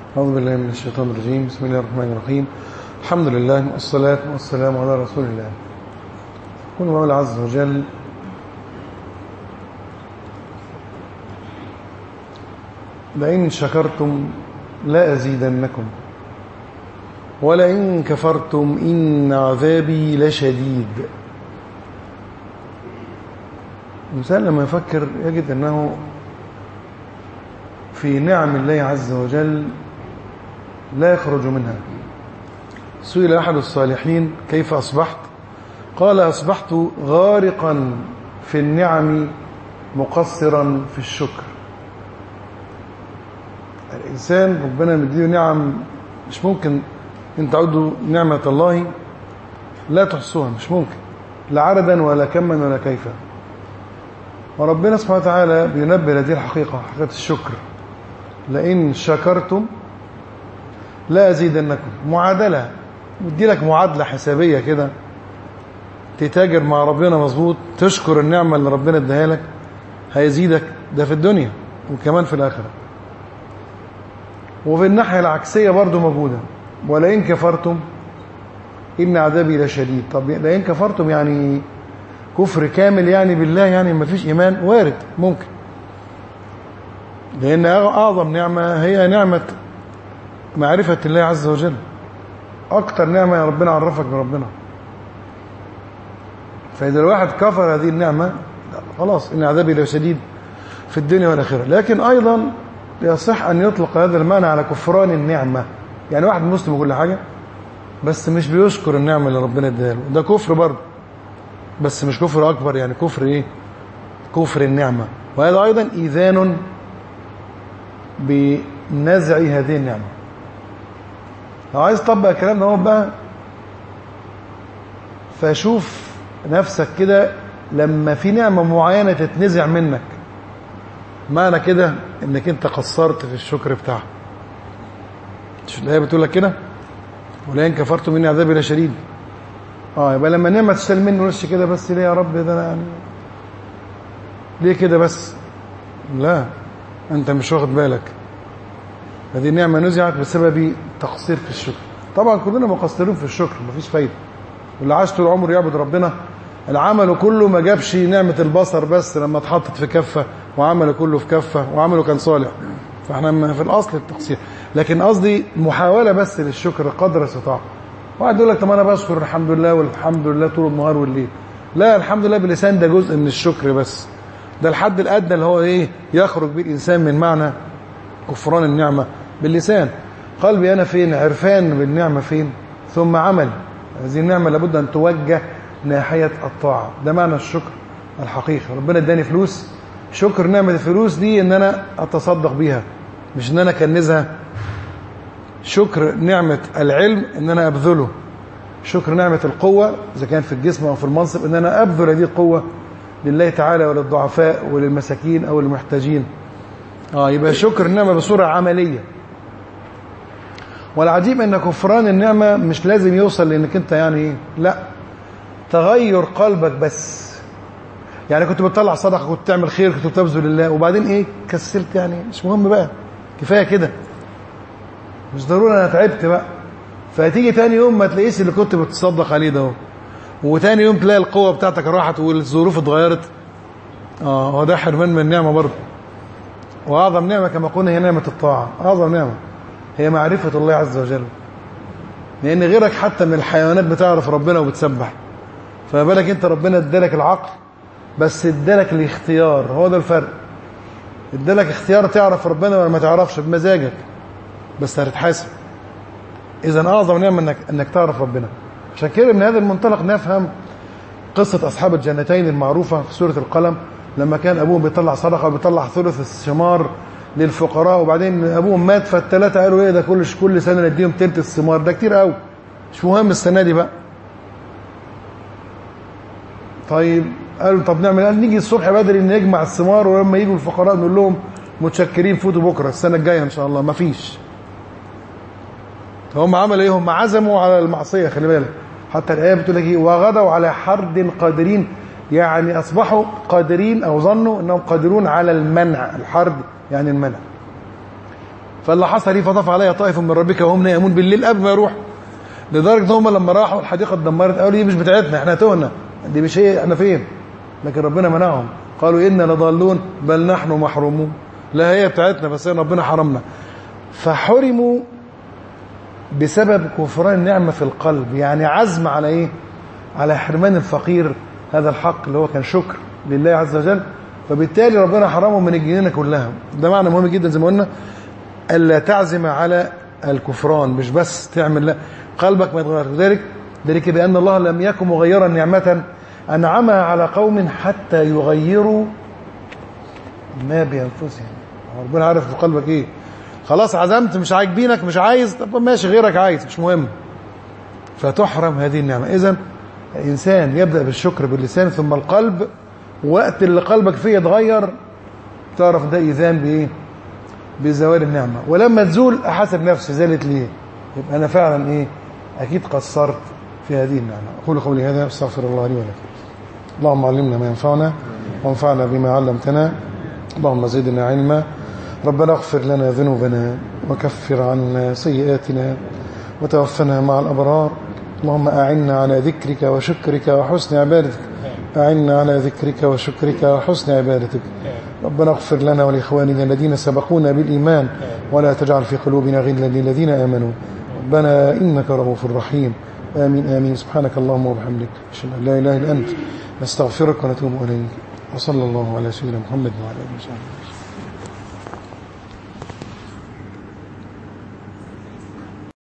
أعوذ بالله من الشيطان الرجيم بسم الله الرحمن الرحيم الحمد لله والصلاة والسلام على رسول الله يقول المولى عز وجل لئن شكرتم لا أزيدنكم ولئن كفرتم إن عذابي لشديد الإنسان لما يفكر يجد أنه في نعم الله عز وجل لا يخرج منها سئل أحد الصالحين كيف أصبحت قال أصبحت غارقا في النعم مقصرا في الشكر الإنسان ربنا مديه نعم مش ممكن إن تعودوا نعمة الله لا تحصوها مش ممكن لا عددا ولا كما ولا كيفا وربنا سبحانه وتعالى بينبه هذه الحقيقة حقيقة الشكر لئن شكرتم لا أزيدنكم معادلة ودي لك معادلة حسابية كده تتاجر مع ربنا مظبوط تشكر النعمة اللي ربنا اداها لك هيزيدك ده في الدنيا وكمان في الآخرة وفي الناحية العكسية برضو موجودة ولئن كفرتم إن عذابي لشديد طب لئن كفرتم يعني كفر كامل يعني بالله يعني ما فيش إيمان وارد ممكن لأن أعظم نعمة هي نعمة معرفة الله عز وجل أكتر نعمة يا ربنا عرفك بربنا فإذا الواحد كفر هذه النعمة خلاص إن عذابي لشديد في الدنيا والآخرة لكن أيضا يصح أن يطلق هذا المعنى على كفران النعمة يعني واحد مسلم وكل حاجة بس مش بيشكر النعمة اللي ربنا اداها له ده كفر برضه بس مش كفر أكبر يعني كفر إيه كفر النعمة وهذا أيضا إيذان بنزع هذه النعمة لو عايز تطبق الكلام ده بقى فشوف نفسك كده لما في نعمة معينة تتنزع منك معنى كده انك انت قصرت في الشكر بتاعها مش الآية بتقول لك كده ولئن كفرت مني عذابي لشديد اه يبقى لما نعمة تشتغل مني وش كده بس ليه يا رب ده أنا يعني ليه كده بس لا انت مش واخد بالك هذه النعمة نزعت بسبب تقصير في الشكر طبعا كلنا مقصرين في الشكر مفيش فايدة واللي عاش طول عمره يعبد ربنا العمل كله ما جابش نعمة البصر بس لما اتحطت في كفة وعمله كله في كفة وعمله كان صالح فاحنا في الأصل التقصير لكن قصدي محاولة بس للشكر قدر استطاعة واحد يقول لك طب انا بشكر الحمد لله والحمد لله طول النهار والليل لا الحمد لله باللسان ده جزء من الشكر بس ده الحد الأدنى اللي هو ايه يخرج به الإنسان من معنى كفران النعمة باللسان قلبي أنا فين عرفان بالنعمة فين ثم عمل هذه النعمة لابد أن توجه ناحية الطاعة ده معنى الشكر الحقيقي ربنا اداني فلوس شكر نعمة الفلوس دي ان انا اتصدق بيها مش ان انا اكنزها شكر نعمة العلم ان انا ابذله شكر نعمة القوة اذا كان في الجسم او في المنصب ان انا ابذل هذه القوة لله تعالى وللضعفاء وللمساكين او للمحتاجين اه يبقى شكر النعمة بصورة عملية والعجيب ان كفران النعمة مش لازم يوصل لانك انت يعني لا تغير قلبك بس يعني كنت بتطلع صدقه كنت تعمل خير كنت بتبذل لله وبعدين ايه كسلت يعني مش مهم بقى كفايه كده مش ضروري انا تعبت بقى فتيجي تاني يوم ما تلاقيش اللي كنت بتصدق عليه ده وتاني يوم تلاقي القوه بتاعتك راحت والظروف اتغيرت اه هو ده حرمان من النعمه برضه واعظم نعمه كما قلنا هي نعمه الطاعه اعظم نعمه هي معرفه الله عز وجل لان غيرك حتى من الحيوانات بتعرف ربنا وبتسبح فما بالك انت ربنا ادالك العقل بس ادالك الاختيار هو ده الفرق ادالك اختيار تعرف ربنا ولا ما تعرفش بمزاجك بس هتتحاسب اذا اعظم نعمه انك انك تعرف ربنا عشان كده من هذا المنطلق نفهم قصه اصحاب الجنتين المعروفه في سوره القلم لما كان ابوهم بيطلع صدقه وبيطلع ثلث الثمار للفقراء وبعدين ابوهم مات فالثلاثه قالوا ايه ده كل كل سنه نديهم ثلث الثمار ده كتير قوي مش مهم السنه دي بقى طيب قالوا طب نعمل قال نيجي الصبح بدري نجمع الثمار ولما يجوا الفقراء نقول لهم متشكرين فوتوا بكره السنه الجايه ان شاء الله ما فيش هم عملوا ايه هم عزموا على المعصيه خلي بالك حتى الايه بتقول لك ايه وغدوا على حرد قادرين يعني اصبحوا قادرين او ظنوا انهم قادرون على المنع الحرد يعني المنع فاللي حصل لي فطاف عليا طائف من ربك وهم نائمون بالليل قبل ما يروح لدرجه ان هم لما راحوا الحديقه اتدمرت قالوا دي مش بتاعتنا احنا تهنا دي مش هي احنا فين لكن ربنا منعهم قالوا انا لضالون بل نحن محرومون لا هي بتاعتنا بس هي ربنا حرمنا فحرموا بسبب كفران النعمه في القلب يعني عزم على ايه على حرمان الفقير هذا الحق اللي هو كان شكر لله عز وجل فبالتالي ربنا حرمه من الجنينه كلها ده معنى مهم جدا زي ما قلنا الا تعزم على الكفران مش بس تعمل لا قلبك ما يتغير ذلك ذلك بان الله لم يكن مغيرا نعمه انعمها على قوم حتى يغيروا ما بانفسهم ربنا عارف في قلبك ايه خلاص عزمت مش عاجبينك مش عايز طب ماشي غيرك عايز مش مهم فتحرم هذه النعمه اذا الانسان يبدا بالشكر باللسان ثم القلب وقت اللي قلبك فيه يتغير تعرف ده ايذان بايه بزوال النعمه ولما تزول احاسب نفسي زالت ليه يبقى انا فعلا ايه اكيد قصرت في هذه النعمه اقول قولي هذا استغفر الله لي ولكم اللهم علمنا ما ينفعنا وانفعنا بما علمتنا اللهم زدنا علما ربنا اغفر لنا ذنوبنا وكفر عنا سيئاتنا وتوفنا مع الابرار اللهم اعنا على ذكرك وشكرك وحسن عبادتك أعنا على ذكرك وشكرك وحسن عبادتك ربنا اغفر لنا ولإخواننا الذين سبقونا بالإيمان ولا تجعل في قلوبنا غلا للذين آمنوا ربنا إنك رؤوف رحيم آمين آمين سبحانك اللهم وبحمدك أشهد أن لا إله إلا أنت نستغفرك ونتوب إليك وصلى الله على سيدنا محمد وعلى آله وصحبه